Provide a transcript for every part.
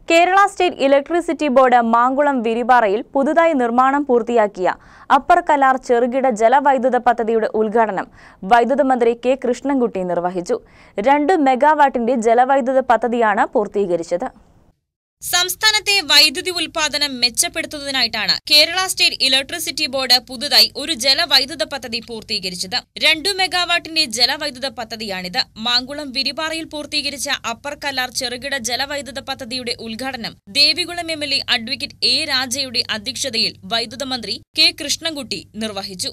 Kerala state electricity board Mankulam വിരിപാറയിൽ പുതുതായി നിർമ്മാണം പൂർത്തിയാക്കിയ അപ്പർ കലാർ ചെറുകിട ജലവൈദ്യുത പദ്ധതിയുടെ ഉദ്ഘാടനം വൈദ്യുത മന്ത്രി കെ കൃഷ്ണൻകുട്ടി നിർവഹിച്ചു രണ്ട് മെഗാവാട്ടിന്റെ ജലവൈദ്യുത പദ്ധതിയാണ് പൂർത്തീകരിച്ചത് സംസ്ഥാനത്തെ വൈദ്യുതി ഉൽപാദനം മെച്ചപ്പെടുത്തുന്നതിനായിട്ടാണ് കേരള സ്റ്റേറ്റ് ഇലക്ട്രിസിറ്റി ബോർഡ് പുതുതായി ഒരു ജലവൈദ്യുത പദ്ധതി പൂർത്തീകരിച്ചത് രണ്ടു മെഗാവാട്ടിന്റെ ജലവൈദ്യുത പദ്ധതിയാണിത് മാങ്കുളം വിരിപാറയിൽ പൂർത്തീകരിച്ച അപ്പർ കല്ലാർ ചെറുകിട ജലവൈദ്യുത പദ്ധതിയുടെ ഉദ്ഘാടനം Devikulam M L A advocate A രാജയുടെ അധ്യക്ഷതയിൽ വൈദ്യുത മന്ത്രി കെ കൃഷ്ണൻകുട്ടി നിർവഹിച്ചു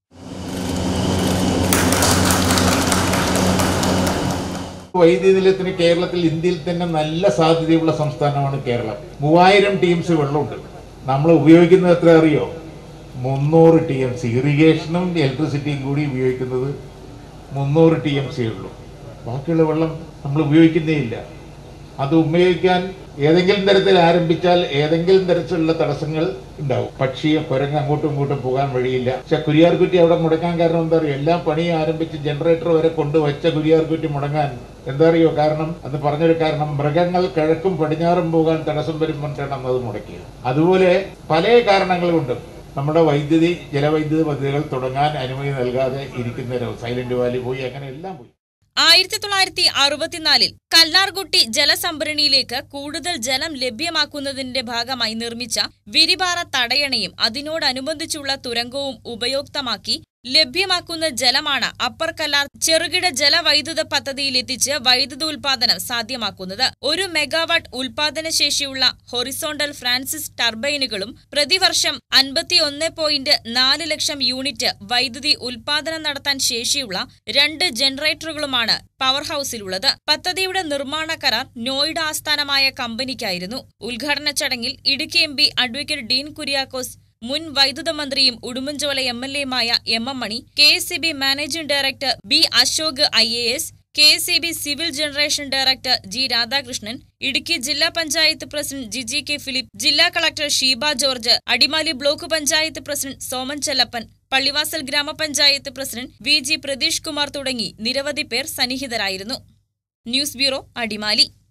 വൈദ്യുതി നിലയത്തിന് കേരളത്തിൽ ഇന്ത്യയിൽ തന്നെ നല്ല സാധ്യതയുള്ള സംസ്ഥാനമാണ് കേരളം മൂവായിരം ടീംസ് വെള്ളമുണ്ട് നമ്മൾ ഉപയോഗിക്കുന്നത് എത്ര അറിയോ മുന്നൂറ് ടി എം സി ഇറിഗേഷനും ഇലക്ട്രിസിറ്റിയും കൂടി ഉപയോഗിക്കുന്നത് മുന്നൂറ് ടി എം സി ഉള്ളൂ ബാക്കിയുള്ള വെള്ളം നമ്മൾ ഉപയോഗിക്കുന്നേ ഇല്ല അത് ഉപയോഗിക്കാൻ ഏതെങ്കിലും തരത്തിൽ ആരംഭിച്ചാൽ ഏതെങ്കിലും തരത്തിലുള്ള തടസ്സങ്ങൾ ഉണ്ടാവും പക്ഷിയെ കുരങ്ങ് അങ്ങോട്ടും ഇങ്ങോട്ടും പോകാൻ വഴിയില്ല പക്ഷെ കുരിയാർകുറ്റി അവിടെ മുടക്കാൻ കാരണം എന്താ അറിയോ എല്ലാ പണിയും ആരംഭിച്ച് ജനറേറ്റർ വരെ കൊണ്ടുവച്ച കുരിയാർകുറ്റി മുടങ്ങാൻ എന്താ അറിയോ കാരണം അത് പറഞ്ഞൊരു കാരണം മൃഗങ്ങൾ കിഴക്കും പടിഞ്ഞാറും പോകാൻ തടസ്സം വരുമ്പോഴാണ് അന്ന് അത് മുടക്കിയത് അതുപോലെ പല കാരണങ്ങൾ കൊണ്ടും നമ്മുടെ വൈദ്യുതി ജലവൈദ്യുത പദ്ധതികൾ തുടങ്ങാൻ അനുമതി നൽകാതെ ഇരിക്കുന്ന സൈലന്റ് വാലി പോയി അങ്ങനെ എല്ലാം പോയി ആയിരത്തി തൊള്ളായിരത്തി അറുപത്തിനാലിൽ കല്ലാർകുട്ടി ജലസംഭരണിയിലേക്ക് കൂടുതൽ ജലം ലഭ്യമാക്കുന്നതിന്റെ ഭാഗമായി നിർമ്മിച്ച വിരിപാറ തടയണയും അതിനോടനുബന്ധിച്ചുള്ള തുരങ്കവും ഉപയോക്തമാക്കി ലഭ്യമാക്കുന്ന ജലമാണ് അപ്പർ കല്ലാർ ചെറുകിട ജലവൈദ്യുത പദ്ധതിയിൽ എത്തിച്ച് വൈദ്യുത ഉൽപാദനം സാധ്യമാക്കുന്നത് ഒരു മെഗാവാട്ട് ഉൽപാദന ശേഷിയുള്ള ഹൊറിസോണ്ടൽ ഫ്രാൻസിസ് ടർബൈനുകളും പ്രതിവർഷം അൻപത്തിയൊന്ന് പോയിന്റ് നാല് ലക്ഷം യൂണിറ്റ് വൈദ്യുതി ഉൽപാദനം നടത്താൻ ശേഷിയുള്ള രണ്ട് ജനറേറ്ററുകളുമാണ് പവർ ഹൌസിലുള്ളത് പദ്ധതിയുടെ നിർമ്മാണ കരാർ നോയിഡ ആസ്ഥാനമായ കമ്പനിക്കായിരുന്നു ഉദ്ഘാടന ചടങ്ങിൽ Idukki M P advocate Dean Kuriakose മുൻ വൈദ്യുത മന്ത്രിയും ഉടുമ്പൻചോല എം എൽ എയുമായ M M Mani K S C B managing director B Ashok I A S K S C B civil generation director G Radhakrishnan Idukki ജില്ലാ പഞ്ചായത്ത് പ്രസിഡന്റ് ജിജി കെ ഫിലിപ്പ് ജില്ലാ collector Sheeba George Adimali block panchayat president Soman Chellappan Pallivasal ഗ്രാമപഞ്ചായത്ത് president V G Pratheesh Kumar തുടങ്ങി നിരവധി പേർ സന്നിഹിതരായിരുന്നു ന്യൂസ് ബ്യൂറോ അടിമാലി